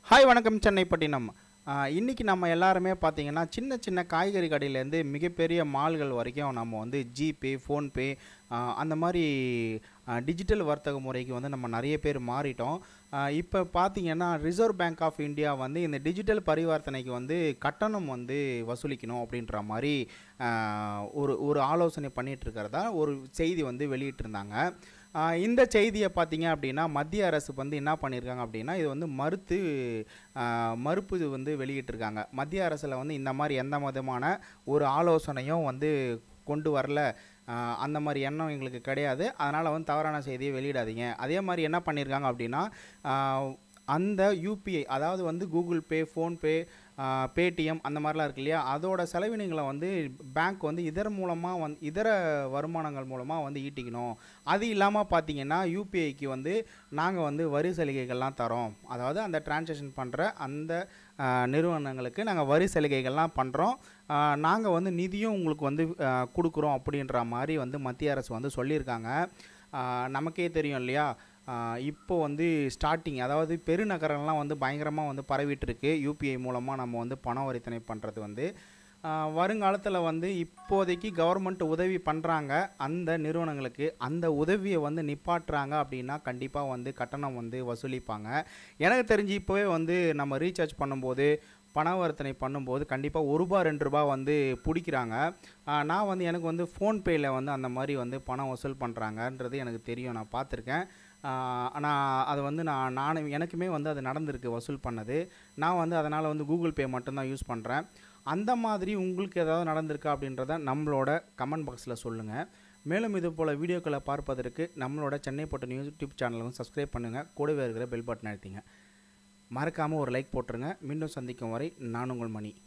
hi வணக்கம் சென்னைப்பட்டினம் ஆஹ் இன்னைக்கு நம்ம எல்லாருமே பார்த்தீங்கன்னா சின்ன சின்ன காய்கறி கடையிலேருந்து மிகப்பெரிய மால்கள் வரைக்கும் நம்ம வந்து ஜிபே ஃபோன்பே ஆஹ் அந்த மாதிரி டிஜிட்டல் வர்த்தக முறைக்கு வந்து நம்ம நிறைய பேர் மாறிட்டோம் இப்போ பார்த்தீங்கன்னா ரிசர்வ் பேங்க் ஆஃப் இந்தியா வந்து இந்த டிஜிட்டல் பரிவர்த்தனைக்கு வந்து கட்டணம் வந்து வசூலிக்கணும் அப்படின்ற மாதிரி ஆஹ் ஒரு ஒரு ஆலோசனை பண்ணிட்டு இருக்கிறதா ஒரு செய்தி வந்து வெளியிட்டிருந்தாங்க ஆஹ் இந்த செய்தியை பார்த்தீங்க அப்படின்னா மத்திய அரசு வந்து என்ன பண்ணியிருக்காங்க அப்படின்னா இது வந்து மறுத்து ஆஹ் மறுப்பு இது வந்து வெளியிட்டிருக்காங்க மத்திய அரசில் வந்து இந்த மாதிரி எந்த விதமான ஒரு ஆலோசனையும் வந்து கொண்டு வரல ஆஹ் அந்த மாதிரி எண்ணம் எங்களுக்கு கிடையாது அதனால் வந்து தவறான செய்தியை வெளியிடாதீங்க அதே மாதிரி என்ன பண்ணியிருக்காங்க அப்படின்னா ஆஹ் அந்த யூபிஐ அதாவது வந்து கூகுள் பே ஃபோன்பே பேடிஎம் அந்த மாதிரிலாம் இருக்கு இல்லையா அதோட செலவினங்களை வந்து பேங்க் வந்து இதர் மூலமாக வந்து இதர வருமானங்கள் மூலமாக வந்து ஈட்டிக்கணும் அது இல்லாமல் பார்த்தீங்கன்னா யூபிஐக்கு வந்து நாங்கள் வந்து வரி சலுகைகள்லாம் தரோம் அதாவது அந்த டிரான்சாக்ஷன் பண்ணுற அந்த ஆஹ், நிறுவனங்களுக்கு நாங்கள் வரி சலுகைகள்லாம் பண்ணுறோம் நாங்கள் வந்து நிதியும் உங்களுக்கு வந்து ஆஹ், கொடுக்குறோம் அப்படின்ற மாதிரி வந்து மத்திய அரசு வந்து சொல்லியிருக்காங்க ஆஹ், நமக்கே தெரியும் இல்லையா ஆஹ், இப்போ வந்து ஸ்டார்டிங் அதாவது பெருநகரம்லாம் வந்து பயங்கரமாக வந்து பரவிட்டு இருக்கு யூபிஐ மூலமாக நம்ம வந்து பண வரித்தனை பண்ணுறது வந்து ஆஹ், வருங்காலத்தில் வந்து இப்போதைக்கு கவர்மெண்ட் உதவி பண்ணுறாங்க அந்த நிறுவனங்களுக்கு அந்த உதவியை வந்து நிப்பாட்டுறாங்க அப்படின்னா கண்டிப்பாக வந்து கட்டணம் வந்து வசூலிப்பாங்க எனக்கு தெரிஞ்சு இப்போவே வந்து நம்ம ரீசார்ஜ் பண்ணும்போது பணவர்த்தனை பண்ணும்போது கண்டிப்பாக ஒரு ரூபா ரெண்டு ரூபா வந்து பிடிக்கிறாங்க ஆஹ் நான் வந்து எனக்கு வந்து ஃபோன்பேயில் வந்து அந்த மாதிரி வந்து பணம் வசூல் பண்ணுறாங்கன்றது எனக்கு தெரியும் நான் பார்த்துருக்கேன் ஆனால் அது வந்து நான் நானும் எனக்குமே வந்து அது நடந்திருக்கு வசூல் பண்ணது நான் வந்து அதனால் வந்து கூகுள் பே மட்டும்தான் யூஸ் பண்ணுறேன் அந்த மாதிரி உங்களுக்கு ஏதாவது நடந்திருக்கா அப்படின்றத நம்மளோட கமெண்ட் பாக்ஸில் சொல்லுங்கள் மேலும் இது போல் வீடியோக்களை பார்ப்பதற்கு நம்மளோட சென்னை போட்ட நியூஸ் யூடியூப் சேனலுக்கும் சப்ஸ்கிரைப் பண்ணுங்கள் கூடவே இருக்கிற பெல் பட்டன் அழுத்திங்க மறக்காமல் ஒரு லைக் போட்டுருங்க மீண்டும் சந்திக்கும் வரை நான் உங்கள் மணி